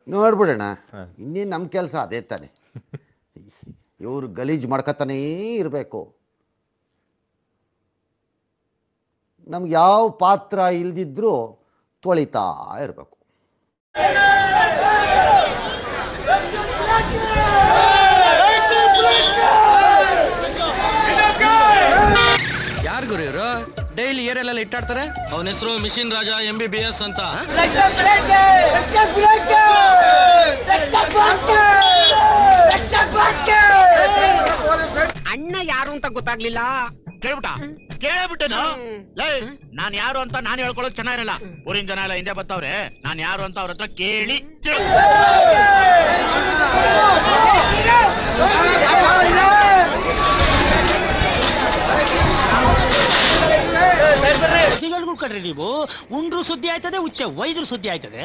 ನೋಡ್ಬಿಡೋಣ ಇನ್ನೇನು ನಮ್ಮ ಕೆಲಸ ಅದೇ ತಾನೆ ಇವರು ಗಲೀಜು ಮಾಡ್ಕೊತಾನೇ ಇರಬೇಕು ನಮ್ಗೆ ಯಾವ ಪಾತ್ರ ಇಲ್ದಿದ್ರೂ ತೊಳಿತಾ ಇರಬೇಕು ಯಾರು ಗುರು ಇವರು ಡೈಲಿ ಏರಿಯಲ್ಲೆಲ್ಲ ಇಟ್ಟಾಡ್ತಾರೆ ಅವನ ಹೆಸರು machine Raja M B B S ಅಂತ ಅಣ್ಣ ಯಾರು ಅಂತ ಗೊತ್ತಾಗ್ಲಿಲ್ಲ ಕೇಳ್ಬಿಟ್ಟ ಕೇಳ್ಬಿಟ್ಟೇನು ಲೇ ನಾನ್ ಯಾರು ಅಂತ ನಾನು ಹೇಳ್ಕೊಳ್ಳೋದು ಚೆನ್ನಾಗಿರಲ್ಲ ಊರಿನ ಜನ ಎಲ್ಲ ಹಿಂದೆ ಬರ್ತಾವ್ರೆ ನಾನ್ ಯಾರು ಅಂತ ಅವ್ರ ಹತ್ರ ಕೇಳಿ ತಿಳ್ಕೊ. ಸಿಗಲ್ಗಳು ಕಡ್ರಿ ನೀವು ಉಂಡ್ರು ಸುದ್ದಿ ಆಯ್ತದೆ ಉಚ್ಚ ವೈದ್ರು ಸುದ್ದಿ ಆಯ್ತದೆ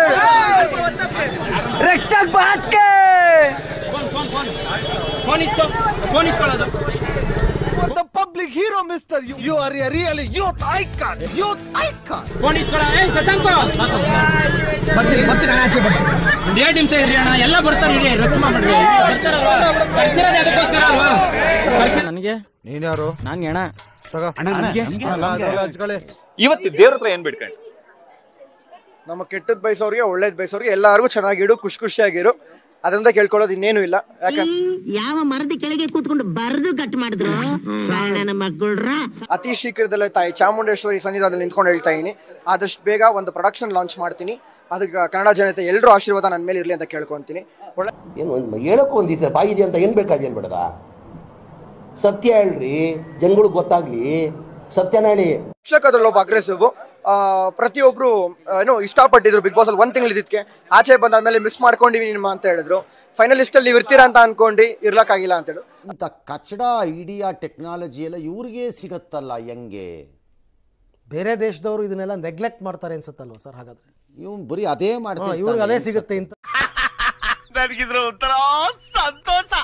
ಫೋನ್ ಫೋನ್ ಫೋನ್ ಫೋನ್ ಇಸ್ಕೊ ಫೋನ್ ಇಸ್ಕೊಳ್ಳೋದು The public hero, mister. You, you are a really youth icon. Youth icon. Phone ಇಸ್ಕೊಳ್ಳೋ ಏ ಶಶಾಂಕ ಬರ್ತೀನಿ ಬರ್ತೀನಿ ಆಚೆ ಬರ್ತೀನಿ ಒಂದ್ ಎರಡು ನಿಮಿಷ ಇರ್ರಿ ಅಣ್ಣ ಎಲ್ಲ ಬರ್ತಾರೆ ಇರಿ ರಸ್ಮ ಮಾಡ್ರಿ ಬರ್ತಾರಲ್ವಾ ಕರ್ಸಿರೋದು ಅದಕ್ಕೋಸ್ಕರ ಅಲ್ವಾ ನನಗೆ ನೀನ್ಯಾರು ನಾನು ಹೆಣ ತಗೋ ಅಲ್ಲ, ಅದೆಲ್ಲ ಹಚ್ಕೊಳ್ಳಿ. ಇವತ್ತು ದೇವ್ರ ಹತ್ರ ಏನ್ ಬಿಡ್ಕೊಂಡು ನಮ್ಮ ಕೆಟ್ಟದ್ ಬಯಸೋರಿಗೆ ಒಳ್ಳೇದ್ ಬಯಸೋರಿಗೆ ಎಲ್ಲಾರ್ಗು ಚೆನ್ನಾಗಿಡು ಖುಷಿ ಖುಷಿಯಾಗಿರು ಅದರಿಂದ ಕೇಳ್ಕೊಳ್ಳೋದು ಇನ್ನೇನು ಇಲ್ಲ ಯಾಕಂದ್ರೆ ಯಾವ ಮರದ ಕೆಳಗೆ ಕೂತ್ಕೊಂಡು ಬರೆದು ಕಟ್ ಮಾಡಿದ್ರು ಶಾಣನ ಮಕ್ಕಳ್ರ ಅತಿ ಶೀಘ್ರದಲ್ಲೇ ತಾಯಿ ಚಾಮುಂಡೇಶ್ವರಿ ಸನ್ನಿಧಾನದಲ್ಲಿ ನಿಂತ್ಕೊಂಡು ಹೇಳ್ತಾ ಇದೀನಿ ಆದಷ್ಟು ಬೇಗ ಒಂದು ಪ್ರೊಡಕ್ಷನ್ ಲಾಂಚ್ ಮಾಡ್ತೀನಿ ಅದಕ್ಕೆ ಕನ್ನಡ ಜನತೆ ಎಲ್ಲರೂ ಆಶೀರ್ವಾದ ನನ್ನ ಮೇಲೆ ಇರಲಿ ಅಂತ ಕೇಳ್ಕೊಂತೀನಿ ಒಳ್ಳೆ ಏನು ಒಂದು ಹೇಳೋಕ್ಕೂ ಒಂದಿದೆ ಬಾಯಿದೆ ಅಂತ ಏನು ಬೇಕಾದ ಏನು ಬೇಡದ ಸತ್ಯ ಹೇಳ್ರಿ ಜನಗಳಿಗೆ ಗೊತ್ತಾಗ್ಲಿ ಸತ್ಯನ ಹೇಳಿ ಶಿಕ್ಷಕದ್ರಲ್ಲಿ ಒಬ್ಬ ಅಗ್ರೆಸಿವ್ ಪ್ರತಿಯೊಬ್ರು ಆ, ಏನು ಇಷ್ಟಪಟ್ಟಿದ್ರು ಬಿಗ್ ಬಾಸ್ ಅಲ್ಲಿ ಒಂದ್ ತಿಂಗಳು ಇದಕ್ಕೆ ಆಚೆ ಬಂದಾದ್ಮೇಲೆ ಮಿಸ್ ಮಾಡ್ಕೊಂಡಿವಿ ನಿಮ್ಮ ಅಂತ ಹೇಳಿದ್ರು ಫೈನಲಿಸ್ಟ್ ಅಲ್ಲಿ ನೀವು ಇರ್ತೀರಾ ಅಂತ ಅನ್ಕೊಂಡು ಇರ್ಲಕ್ಕಾಗಿಲ್ಲ ಅಂತ ಹೇಳು ಅಂತ ಕಚಡ ಐಡಿಯಾ ಟೆಕ್ನಾಲಜಿ ಎಲ್ಲ ಇವ್ರಿಗೆ ಸಿಗತ್ತಲ್ಲ ಹೆಂಗೆ ಬೇರೆ ದೇಶದವರು ಇದನ್ನೆಲ್ಲ ನೆಗ್ಲೆಕ್ಟ್ ಮಾಡ್ತಾರೆ ಅನ್ಸುತ್ತಲ್ವ ಸರ್ ಹಾಗಾದ್ರೆ ಇವ್ನು ಬರೀ ಅದೇ ಮಾಡ್ತಾರೆ ಇವ್ರಿಗೆ ಅದೇ ಸಿಗುತ್ತೆ ಅಂತ ನನಗಿದ್ರ ಒಂಥರ ಸಂತೋಷ